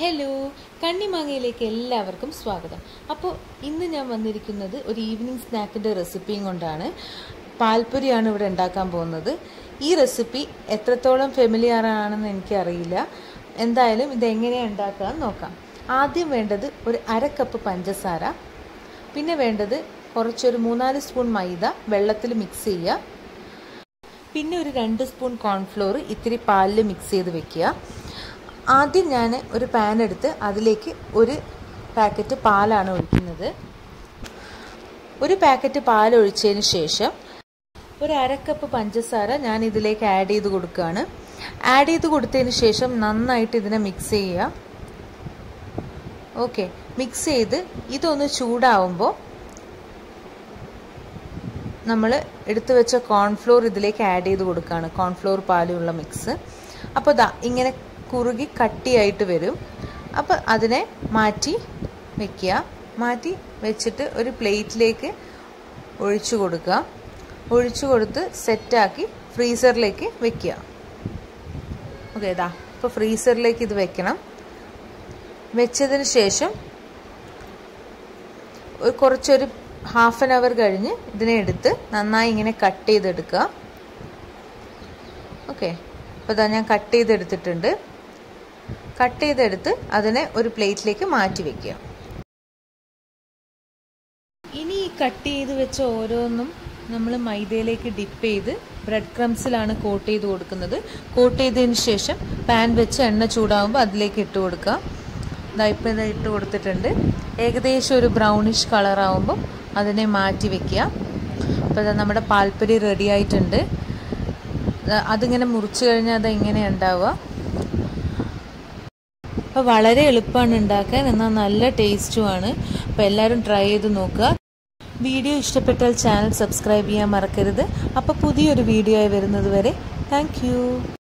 hello കണ്ണിമാങ്ങയിലേക്ക് എല്ലാവർക്കും സ്വാഗതം അപ്പോൾ ഇന്ന് ഞാൻ വന്നിരിക്കുന്നത് ഒരു ഈവനിങ് സ്നാക്കിൻ്റെ റെസിപ്പിയും കൊണ്ടാണ് പാൽപ്പൊരിയാണ് ഇവിടെ ഉണ്ടാക്കാൻ പോകുന്നത് ഈ റെസിപ്പി എത്രത്തോളം ഫെമിലിയർ ആണെന്ന് എനിക്കറിയില്ല എന്തായാലും ഇതെങ്ങനെയാണ് ഉണ്ടാക്കാൻ നോക്കാം ആദ്യം വേണ്ടത് ഒരു അര കപ്പ് പഞ്ചസാര പിന്നെ വേണ്ടത് കുറച്ചൊരു മൂന്നാല് സ്പൂൺ മൈദ വെള്ളത്തിൽ മിക്സ് ചെയ്യുക പിന്നെ ഒരു രണ്ട് സ്പൂൺ കോൺഫ്ലോർ ഇത്തിരി പാലിൽ മിക്സ് ചെയ്ത് വെക്കുക ആദ്യം ഞാൻ ഒരു പാൻ എടുത്ത് അതിലേക്ക് ഒരു പാക്കറ്റ് പാലാണ് ഒഴിക്കുന്നത് ഒരു പാക്കറ്റ് പാൽ ഒഴിച്ചതിന് ശേഷം ഒരു അരക്കപ്പ് പഞ്ചസാര ഞാൻ ഇതിലേക്ക് ആഡ് ചെയ്ത് കൊടുക്കുകയാണ് ആഡ് ചെയ്ത് കൊടുത്തതിന് ശേഷം നന്നായിട്ട് ഇതിനെ മിക്സ് ചെയ്യുക ഓക്കെ മിക്സ് ചെയ്ത് ഇതൊന്ന് ചൂടാവുമ്പോൾ നമ്മൾ എടുത്തു വെച്ച കോൺഫ്ലോർ ഇതിലേക്ക് ആഡ് ചെയ്ത് കൊടുക്കുകയാണ് കോൺഫ്ലോർ പാലുള്ള മിക്സ് അപ്പോൾ ദാ ഇങ്ങനെ കുറുകി കട്ടിയായിട്ട് വരും അപ്പോൾ അതിനെ മാറ്റി വെക്കുക മാറ്റി വെച്ചിട്ട് ഒരു പ്ലേറ്റിലേക്ക് ഒഴിച്ചു കൊടുക്കുക ഒഴിച്ചു കൊടുത്ത് സെറ്റാക്കി ഫ്രീസറിലേക്ക് വെക്കുക ഓക്കെ ഇതാ ഇപ്പോൾ ഫ്രീസറിലേക്ക് ഇത് വെക്കണം വെച്ചതിന് ശേഷം കുറച്ചൊരു ഹാഫ് ആൻ അവർ കഴിഞ്ഞ് ഇതിനെ എടുത്ത് നന്നായി ഇങ്ങനെ കട്ട് ചെയ്തെടുക്കുക ഓക്കെ അപ്പോൾ ഇതാ ഞാൻ കട്ട് ചെയ്തെടുത്തിട്ടുണ്ട് കട്ട് ചെയ്തെടുത്ത് അതിനെ ഒരു പ്ലേറ്റിലേക്ക് മാറ്റി വെക്കുക ഇനി ഈ കട്ട് ചെയ്ത് വെച്ച ഓരോന്നും നമ്മൾ മൈദയിലേക്ക് ഡിപ്പ് ചെയ്ത് ബ്രെഡ് ക്രംസിലാണ് കോട്ട് ചെയ്ത് കൊടുക്കുന്നത് കോട്ട് ചെയ്തതിന് ശേഷം പാൻ വെച്ച് എണ്ണ ചൂടാകുമ്പോൾ അതിലേക്ക് ഇട്ട് കൊടുക്കുക ഇതാ ഇപ്പം ഇതാ ഇട്ട് കൊടുത്തിട്ടുണ്ട് ഏകദേശം ഒരു ബ്രൗണിഷ് കളറാകുമ്പോൾ അതിനെ മാറ്റി വെക്കുക അപ്പോൾ ഇതാ നമ്മുടെ പാൽപ്പൊരി റെഡി ആയിട്ടുണ്ട് അതിങ്ങനെ മുറിച്ച് കഴിഞ്ഞാൽ അത് ഇങ്ങനെ ഉണ്ടാവുക അപ്പോൾ വളരെ എളുപ്പമാണ് ഉണ്ടാക്കാൻ എന്നാൽ നല്ല ടേസ്റ്റുമാണ് അപ്പോൾ എല്ലാവരും ട്രൈ ചെയ്ത് നോക്കുക വീഡിയോ ഇഷ്ടപ്പെട്ടാൽ ചാനൽ സബ്സ്ക്രൈബ് ചെയ്യാൻ മറക്കരുത് അപ്പോൾ പുതിയൊരു വീഡിയോ ആയി വരുന്നത് വരെ താങ്ക്